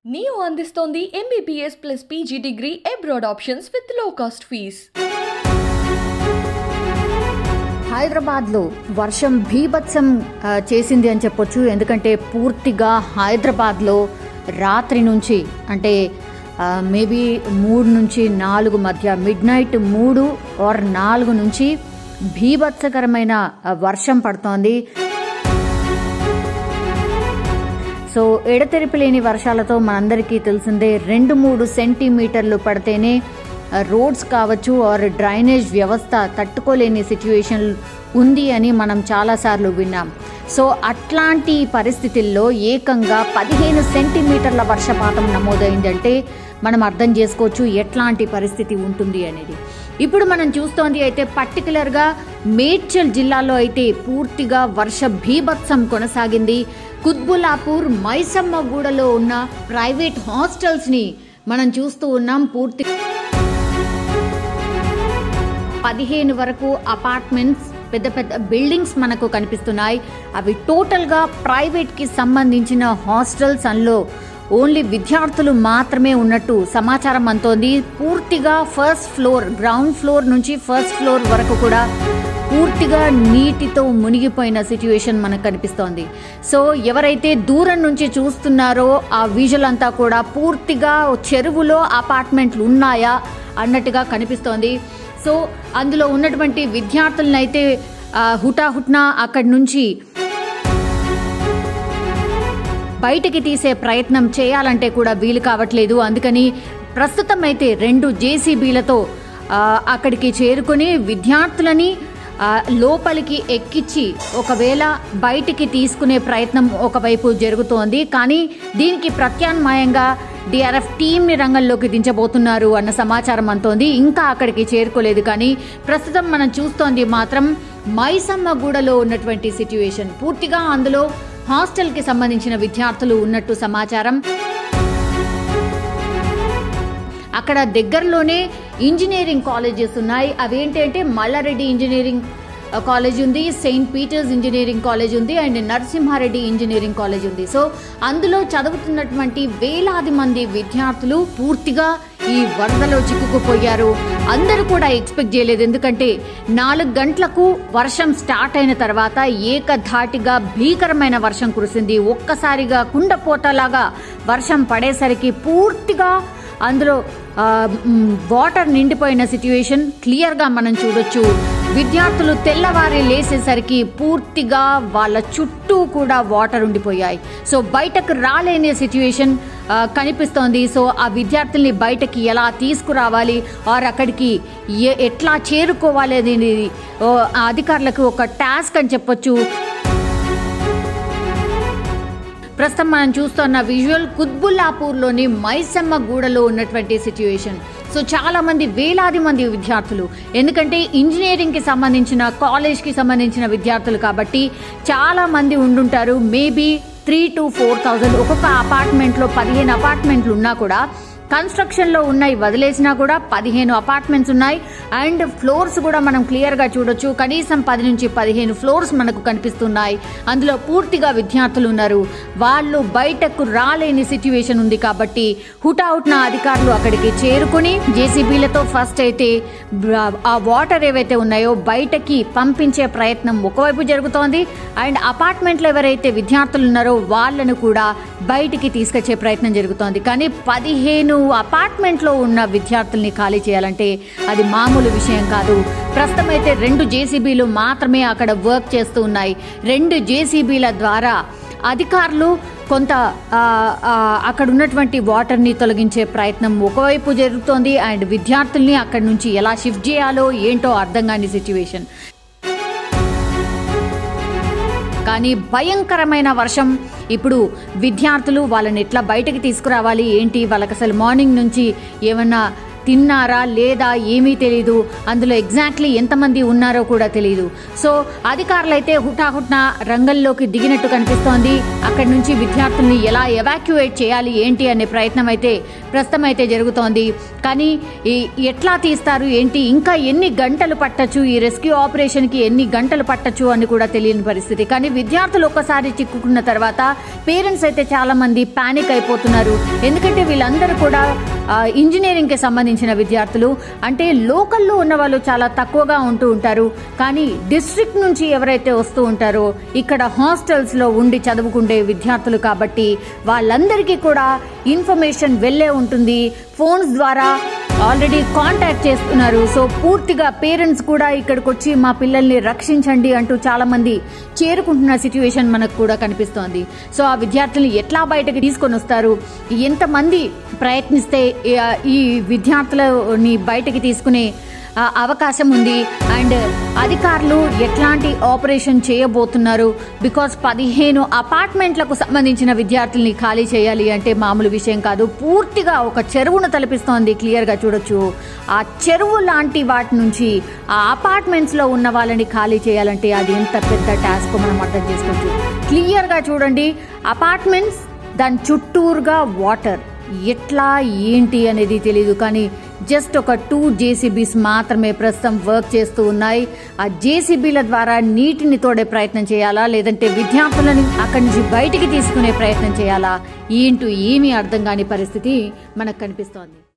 neo అందిస్తోంది MBBS plus PG degree abroad options with low cost fees హైదరాబాద్లో వర్షం భీభత్సం ఆ, చేసింది అని చెప్పొచ్చు ఎందుకంటే పూర్తిగా హైదరాబాద్లో రాత్రి నుంచి అంటే మేబీ మూడు నుంచి నాలుగు మధ్య మిడ్ నైట్ మూడు ఆర్ నాలుగు నుంచి భీభత్సకరమైన ఆ, వర్షం పడుతోంది సో ఎడతెరిపి లేని వర్షాలతో మనందరికీ తెలిసిందే రెండు మూడు సెంటీమీటర్లు పడితేనే ఆ, రోడ్స్ కావచ్చు ఆర్ డ్రైనేజ్ వ్యవస్థ తట్టుకోలేని సిచ్యువేషన్ ఉంది అని మనం చాలాసార్లు విన్నాం సో అట్లాంటి పరిస్థితుల్లో ఏకంగా పదిహేను సెంటీమీటర్ల వర్షపాతం నమోదైందంటే మనం అర్థం చేసుకోవచ్చు ఎట్లాంటి పరిస్థితి ఉంటుంది అనేది ఇప్పుడు మనం చూస్తోంది అయితే పర్టికులర్గా మేడ్చల్ జిల్లాలో అయితే పూర్తిగా వర్ష భీభత్సం కొనసాగింది కుత్బులాపూర్ మైసమ్మగూడలో ఉన్న ప్రైవేట్ హాస్టల్స్ని మనం చూస్తూ ఉన్నాం పూర్తి పదిహేను వరకు అపార్ట్మెంట్స్ పెద్ద పెద్ద బిల్డింగ్స్ మనకు కనిపిస్తున్నాయి అవి టోటల్గా ప్రైవేట్కి సంబంధించిన హాస్టల్స్ అందులో ఓన్లీ విద్యార్థులు మాత్రమే ఉన్నట్టు సమాచారం అంతోంది పూర్తిగా ఫస్ట్ ఫ్లోర్ గ్రౌండ్ ఫ్లోర్ నుంచి ఫస్ట్ ఫ్లోర్ వరకు కూడా పూర్తిగా నీటితో మునిగిపోయిన సిచ్యువేషన్ మనకు కనిపిస్తోంది సో ఎవరైతే దూరం నుంచి చూస్తున్నారో ఆ విజువల్ అంతా కూడా పూర్తిగా చెరువులో అపార్ట్మెంట్లు ఉన్నాయా అన్నట్టుగా కనిపిస్తోంది సో అందులో ఉన్నటువంటి విద్యార్థులను అయితే ఆ, హుటాహుట్న అక్కడి నుంచి బయటికి తీసే ప్రయత్నం చేయాలంటే కూడా వీలు కావట్లేదు అందుకని ప్రస్తుతం అయితే రెండు జేసీబీలతో అక్కడికి చేరుకుని విద్యార్థులని ఆ, లోపలికి ఎక్కించి ఒకవేళ బయటికి తీసుకునే ప్రయత్నం ఒకవైపు జరుగుతోంది కానీ దీనికి ప్రత్యామ్నాయంగా డిఆర్ఎఫ్ టీంని రంగంలోకి దించబోతున్నారు అన్న సమాచారం అంతోంది ఇంకా అక్కడికి చేరుకోలేదు కానీ ప్రస్తుతం మనం చూస్తోంది మాత్రం మైసమ్మగూడలో ఉన్నటువంటి సిచ్యువేషన్ పూర్తిగా అందులో హాస్టల్కి సంబంధించిన విద్యార్థులు ఉన్నట్టు సమాచారం అక్కడ దగ్గరలోనే ఇంజనీరింగ్ కాలేజెస్ ఉన్నాయి అవేంటంటే మల్లారెడ్డి ఇంజనీరింగ్ ఆ, కాలేజ్ ఉంది సెయింట్ పీటర్స్ ఇంజనీరింగ్ కాలేజ్ ఉంది అండ్ నరసింహారెడ్డి ఇంజనీరింగ్ కాలేజ్ ఉంది సో అందులో చదువుతున్నటువంటి వేలాది మంది విద్యార్థులు పూర్తిగా ఈ వరదలో చిక్కుకుపోయారు అందరూ కూడా ఎక్స్పెక్ట్ చేయలేదు ఎందుకంటే నాలుగు గంటలకు వర్షం స్టార్ట్ అయిన తర్వాత ఏకధాటిగా భీకరమైన వర్షం కురిసింది ఒక్కసారిగా కుండపోతలాగా వర్షం పడేసరికి పూర్తిగా అందులో ఆ, మ్, వాటర్ నిండిపోయిన సిచ్యువేషన్ క్లియర్గా మనం చూడొచ్చు విద్యార్థులు తెల్లవారి లేసేసరికి పూర్తిగా వాళ్ళ చుట్టూ కూడా వాటర్ ఉండిపోయాయి సో బయటకు రాలేని సిచ్యువేషన్ ఆ, కనిపిస్తోంది సో ఆ విద్యార్థుల్ని బయటకి ఎలా తీసుకురావాలి ఆర్ అక్కడికి ఏ ఎట్లా చేరుకోవాలి అనేది ఓ, ఆ అధికారులకు ఒక టాస్క్ అని చెప్పొచ్చు ప్రస్తుతం మనం చూస్తున్న విజువల్ కుత్బుల్లాపూర్లోని మైసమ్మ గూడలో ఉన్నటువంటి సిచ్యువేషన్ సో చాలా మంది వేలాది మంది విద్యార్థులు ఎందుకంటే ఇంజనీరింగ్కి సంబంధించిన కాలేజ్కి సంబంధించిన విద్యార్థులు కాబట్టి చాలా మంది ఉండుంటారు maybe three to four thousand ఒక్కొక్క అపార్ట్మెంట్లో పదిహేను అపార్ట్మెంట్లు ఉన్నా కూడా కన్స్ట్రక్షన్లో ఉన్నాయి వదిలేసినా కూడా పదిహేను అపార్ట్మెంట్స్ ఉన్నాయి అండ్ ఫ్లోర్స్ కూడా మనం క్లియర్గా చూడొచ్చు కనీసం పది నుంచి పదిహేను ఫ్లోర్స్ మనకు కనిపిస్తున్నాయి అందులో పూర్తిగా విద్యార్థులు ఉన్నారు వాళ్ళు బయటకు రాలేని సిచ్యువేషన్ ఉంది కాబట్టి హుటాహుట్న అధికారులు అక్కడికి చేరుకుని జేసీబీలతో ఫస్ట్ అయితే బ- ఆ వాటర్ ఏవైతే ఉన్నాయో బయటకి పంపించే ప్రయత్నం ఒకవైపు జరుగుతోంది అండ్ అపార్ట్మెంట్లో ఎవరైతే విద్యార్థులు ఉన్నారో వాళ్ళను కూడా బయటికి తీసుకొచ్చే ప్రయత్నం జరుగుతోంది కానీ పదిహేను అపార్ట్మెంట్లో ఉన్న విద్యార్థుల్ని ఖాళీ చేయాలంటే అది మామూలు విషయం కాదు ప్రస్తుతం అయితే రెండు జేసీబీలు మాత్రమే అక్కడ వర్క్ చేస్తూ ఉన్నాయి రెండు జేసీబీల ద్వారా అధికారులు కొంత ఆ, ఆ, అక్కడ ఉన్నటువంటి వాటర్ని తొలగించే ప్రయత్నం ఒకవైపు జరుగుతోంది అండ్ విద్యార్థుల్ని అక్కడి నుంచి ఎలా షిఫ్ట్ చేయాలో ఏంటో అర్థం కాని సిచ్యువేషన్ కానీ భయంకరమైన వర్షం ఇప్పుడు విద్యార్థులు వాళ్ళని ఎట్లా బయటకు తీసుకురావాలి ఏంటి వాళ్ళకి అసలు మార్నింగ్ నుంచి ఏమన్నా తిన్నారా లేదా ఏమీ తెలియదు అందులో ఎగ్జాక్ట్లీ ఎంతమంది ఉన్నారో కూడా తెలియదు సో అధికారులు అయితే హుటాహుట్న రంగంలోకి దిగినట్టు కనిపిస్తోంది అక్కడి నుంచి విద్యార్థుల్ని ఎలా ఎవాక్యుయేట్ చేయాలి ఏంటి అనే ప్రయత్నం అయితే ప్రస్తుతం అయితే జరుగుతోంది కానీ ఈ ఎట్లా తీస్తారు ఏంటి ఇంకా ఎన్ని గంటలు పట్టచ్చు ఈ రెస్క్యూ ఆపరేషన్కి ఎన్ని గంటలు పట్టచ్చు అని కూడా తెలియని పరిస్థితి కానీ విద్యార్థులు ఒక్కసారి చిక్కుకున్న తర్వాత పేరెంట్స్ అయితే చాలా మంది పానిక్ అయిపోతున్నారు ఎందుకంటే వీళ్ళందరూ కూడా ఆ, ఇంజనీరింగ్కి సంబంధించిన విద్యార్థులు అంటే లోకల్లో ఉన్న వాళ్ళు చాలా తక్కువగా ఉంటూ ఉంటారు కానీ డిస్ట్రిక్ట్ నుంచి ఎవరైతే వస్తూ ఉంటారో ఇక్కడ హాస్టల్స్లో ఉండి చదువుకుండే విద్యార్థులు కాబట్టి వాళ్ళందరికీ కూడా ఇన్ఫర్మేషన్ వెళ్ళే ఉంటుంది ఫోన్స్ ద్వారా ఆల్రెడీ కాంటాక్ట్ చేస్తున్నారు సో పూర్తిగా పేరెంట్స్ కూడా ఇక్కడికి వచ్చి మా పిల్లల్ని రక్షించండి అంటూ చాలా మంది చేరుకుంటున్న సిచ్యువేషన్ మనకు కూడా కనిపిస్తోంది సో ఆ విద్యార్థుల్ని ఎట్లా బయటకు తీసుకొని వస్తారు ఎంతమంది ప్రయత్నిస్తే ఈ- ఈ విద్యార్థులని బయటకి తీసుకునే ఆ, అవకాశం ఉంది అండ్ అధికారులు ఎట్లాంటి ఆపరేషన్ చేయబోతున్నారు బికాస్ పదిహేను అపార్ట్మెంట్లకు సంబంధించిన విద్యార్థుల్ని ఖాళీ చేయాలి అంటే మామూలు విషయం కాదు పూర్తిగా ఒక చెరువును తలపిస్తోంది క్లియర్గా చూడొచ్చు ఆ చెరువు లాంటి వాటి నుంచి ఆ అపార్ట్మెంట్స్లో ఉన్న వాళ్ళని ఖాళీ చేయాలంటే అది ఎంత పెద్ద టాస్క్ మనం అర్థం చేసుకోవచ్చు క్లియర్గా చూడండి అపార్ట్మెంట్స్ దాని చుట్టూరుగా వాటర్ ఎట్లా ఏంటి అనేది తెలియదు కానీ జస్ట్ ఒక టూ జేసీబీస్ మాత్రమే ప్రస్తుతం వర్క్ చేస్తూ ఉన్నాయి ఆ జేసీబీల ద్వారా నీటిని తోడే ప్రయత్నం చేయాలా లేదంటే విద్యార్థులను అక్కడి నుంచి బయటికి తీసుకునే ప్రయత్నం చేయాలా ఏంటో ఏమీ అర్థం కాని పరిస్థితి మనకు కనిపిస్తోంది